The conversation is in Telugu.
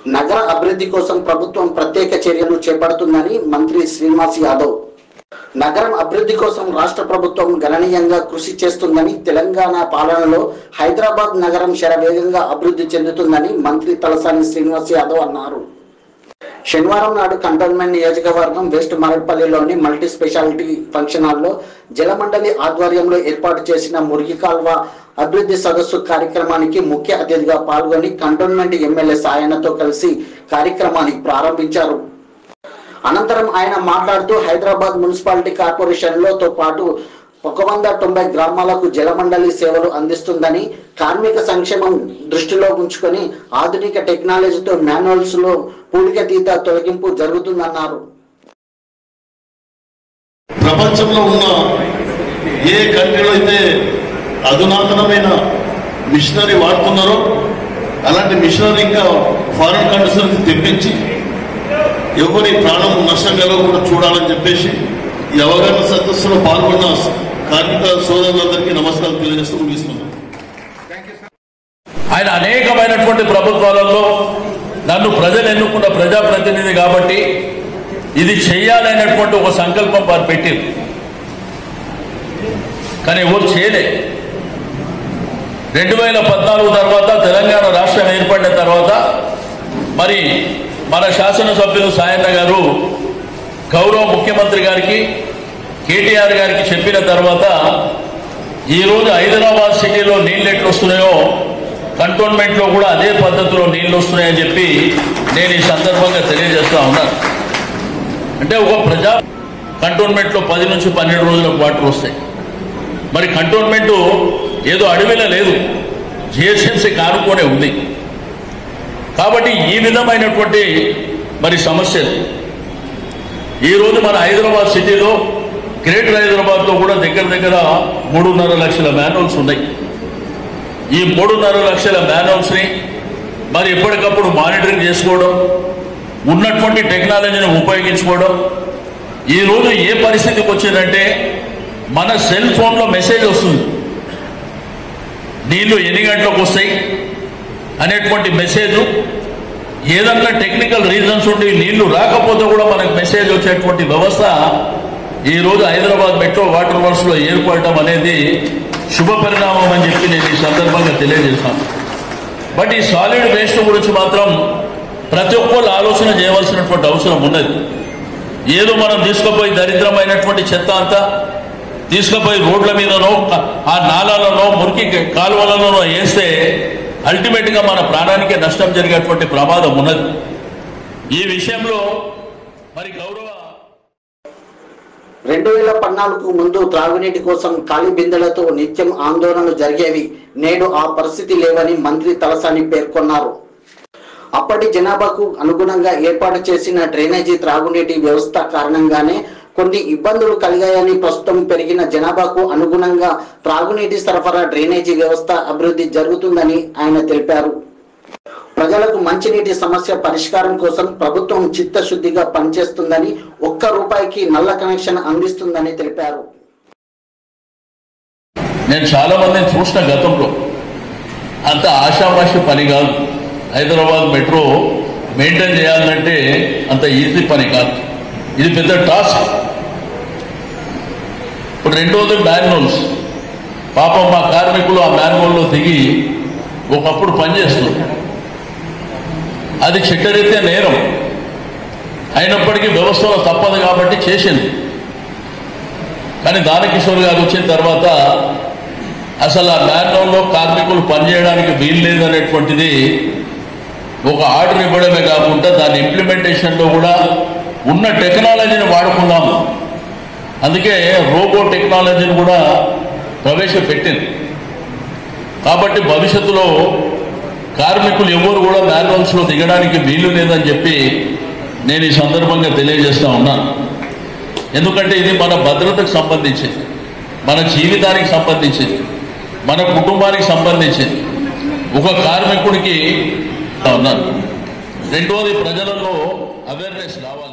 నగర అభివృద్ధి కోసం ప్రభుత్వం ప్రత్యేక చర్యలు చేపడుతుందని మంత్రి శ్రీనివాస్ యాదవ్ నగరం అభివృద్ధి కోసం రాష్ట్ర ప్రభుత్వం గణనీయంగా కృషి చేస్తుందని తెలంగాణ పాలనలో హైదరాబాద్ నగరం శరవేగంగా అభివృద్ధి చెందుతుందని మంత్రి తలసాని శ్రీనివాస్ యాదవ్ అన్నారు శనివారం నాడు కంటోన్మెంట్ నియోజకవర్గం వెస్ట్ మారేడ్పల్లిలోని మల్టీ స్పెషాలిటీ ఫంక్షన్ హాల్లో జలమండలి ఆధ్వర్యంలో ఏర్పాటు చేసిన మురికి కాల్వ అభివృద్ధి సదస్సు కార్యక్రమానికి ముఖ్య అతిథిగా పాల్గొని కంటోన్మెంట్ ఎమ్మెల్యే సాయనతో కలిసి కార్యక్రమాన్ని ప్రారంభించారు అనంతరం ఆయన మాట్లాడుతూ హైదరాబాద్ మున్సిపాలిటీ కార్పొరేషన్లతో పాటు ఒక వంద తొంభై గ్రామాలకు జలమండలి సేవలు అందిస్తుందని కార్మిక సంక్షేమం దృష్టిలో ఉంచుకొని ఆధునిక టెక్నాలజీతో మాన్యువల్స్ లో పూడికతీత తొలగింపు జరుగుతుందన్నారు ప్రపంచంలో ఉన్న ఏ కంట్రీలో అయితే అధునాతనమైన మిషనరీ వాడుతున్నారో అలాంటి మిషనరీ ఇంకా ఫారిన్ కంట్రీస్ నుంచి తెప్పించి ఎవరి ప్రాణం నష్టం కలగకుండా చూడాలని చెప్పేసి ఈ అవగాహన సదస్సులో పాల్గొన్న కార్మిక సోదరులందరికీ నమస్కారం తెలియజేస్తూ ముగిస్తున్నాను ఆయన అనేకమైనటువంటి ప్రభుత్వాలలో నన్ను ప్రజలు ఎన్నుకున్న ప్రజాప్రతినిధి కాబట్టి ఇది చెయ్యాలనేటువంటి ఒక సంకల్పం వారు పెట్టారు కానీ ఎవరు చేయలే రెండు వేల పద్నాలుగు తర్వాత తెలంగాణ రాష్ట్రం ఏర్పడిన తర్వాత మరి మన శాసనసభ్యులు సాయన్న గారు గౌరవ ముఖ్యమంత్రి గారికి కేటీఆర్ గారికి చెప్పిన తర్వాత ఈరోజు హైదరాబాద్ సిటీలో నీళ్ళు ఎట్లు వస్తున్నాయో కంటోన్మెంట్లో కూడా అదే పద్ధతిలో నీళ్లు వస్తున్నాయని చెప్పి నేను ఈ సందర్భంగా తెలియజేస్తా ఉన్నాను అంటే ఒక ప్రజా కంటోన్మెంట్లో పది నుంచి పన్నెండు రోజులకు వాటర్ వస్తాయి మరి కంటోన్మెంటు ఏదో అడవిలో లేదు జిహెచ్ఎంసీ కానుకొనే ఉంది కాబట్టి ఈ విధమైనటువంటి మరి సమస్యలు ఈరోజు మన హైదరాబాద్ సిటీలో గ్రేటర్ హైదరాబాద్లో కూడా దగ్గర దగ్గర మూడున్నర లక్షల మాన్యువల్స్ ఉన్నాయి ఈ మూడున్నర లక్షల మాన్యువల్స్ని మరి ఎప్పటికప్పుడు మానిటరింగ్ చేసుకోవడం ఉన్నటువంటి టెక్నాలజీని ఉపయోగించుకోవడం ఈరోజు ఏ పరిస్థితికి వచ్చిందంటే మన సెల్ ఫోన్లో మెసేజ్ వస్తుంది నీళ్లు ఎన్ని గంటలకు వస్తాయి అనేటువంటి మెసేజ్ ఏదన్నా టెక్నికల్ రీజన్స్ ఉండి నీళ్లు రాకపోతే కూడా మనకు మెసేజ్ వచ్చేటువంటి వ్యవస్థ ఈరోజు హైదరాబాద్ మెట్రో వాటర్ వర్క్స్లో ఏర్పడటం అనేది శుభ పరిణామం అని చెప్పి నేను ఈ సందర్భంగా తెలియజేస్తాను బట్ ఈ సాలిడ్ వేస్ట్ గురించి మాత్రం ప్రతి ఒక్కళ్ళు ఆలోచన చేయవలసినటువంటి అవసరం ఉన్నది ఏదో మనం తీసుకుపోయి దరిద్రమైనటువంటి చెత్త అంతా తీసుకుపోయి రోడ్ల మీదనో ఆ నాలాలలో మురికి కాలువలలోనో వేస్తే అల్టిమేట్గా మన ప్రాణానికే నష్టం జరిగేటువంటి ప్రమాదం ఉన్నది ఈ విషయంలో మరి గౌరవ రెండు వేల పద్నాలుగు ముందు త్రాగునీటి కోసం ఖాళీ బిందెలతో నిత్యం ఆందోళనలు జరిగేవి నేడు ఆ పరిస్థితి లేవని మంత్రి తలసాని పేర్కొన్నారు అప్పటి జనాభాకు అనుగుణంగా ఏర్పాటు చేసిన డ్రైనేజీ త్రాగునీటి వ్యవస్థ కారణంగానే కొన్ని ఇబ్బందులు కలిగాయని ప్రస్తుతం పెరిగిన జనాభాకు అనుగుణంగా త్రాగునీటి సరఫరా డ్రైనేజీ వ్యవస్థ అభివృద్ధి జరుగుతుందని ఆయన తెలిపారు ప్రజలకు మంచినీటి సమస్య పరిష్కారం కోసం ప్రభుత్వం చిత్తశుద్ధిగా పనిచేస్తుందని ఒక్క రూపాయికి నల్ల కనెక్షన్ అందిస్తుందని తెలిపారు నేను చాలా మందిని చూసిన గతంలో అంత ఆషామాషి పని కాదు హైదరాబాద్ మెట్రో మెయింటైన్ చేయాలంటే అంత ఈజీ పని కాదు ఇది పెద్ద టాస్క్ ఇప్పుడు రెండోది మాన్యువల్స్ పాపం మా కార్మికులు ఆ మాన్యువల్లో దిగి ఒకప్పుడు పనిచేస్తున్నారు అది చట్టరీత్యా నేరం అయినప్పటికీ వ్యవస్థలో తప్పదు కాబట్టి చేసింది కానీ దానకిషోర్ గారు వచ్చిన తర్వాత అసలు ఆ ల్యాండ్లో కార్మికులు పనిచేయడానికి వీలు లేదనేటువంటిది ఒక ఆర్డర్ ఇవ్వడమే కాకుండా దాని ఇంప్లిమెంటేషన్లో కూడా ఉన్న టెక్నాలజీని వాడుకున్నాము అందుకే రోబో టెక్నాలజీని కూడా ప్రవేశపెట్టింది కాబట్టి భవిష్యత్తులో కార్మికులు ఎవరు కూడా మాన్యువల్స్లో దిగడానికి వీలు లేదని చెప్పి నేను ఈ సందర్భంగా తెలియజేస్తా ఉన్నాను ఎందుకంటే ఇది మన భద్రతకు సంబంధించింది మన జీవితానికి సంబంధించింది మన కుటుంబానికి సంబంధించింది ఒక కార్మికుడికి ఉన్నాను రెండోది ప్రజలలో అవేర్నెస్ రావాలి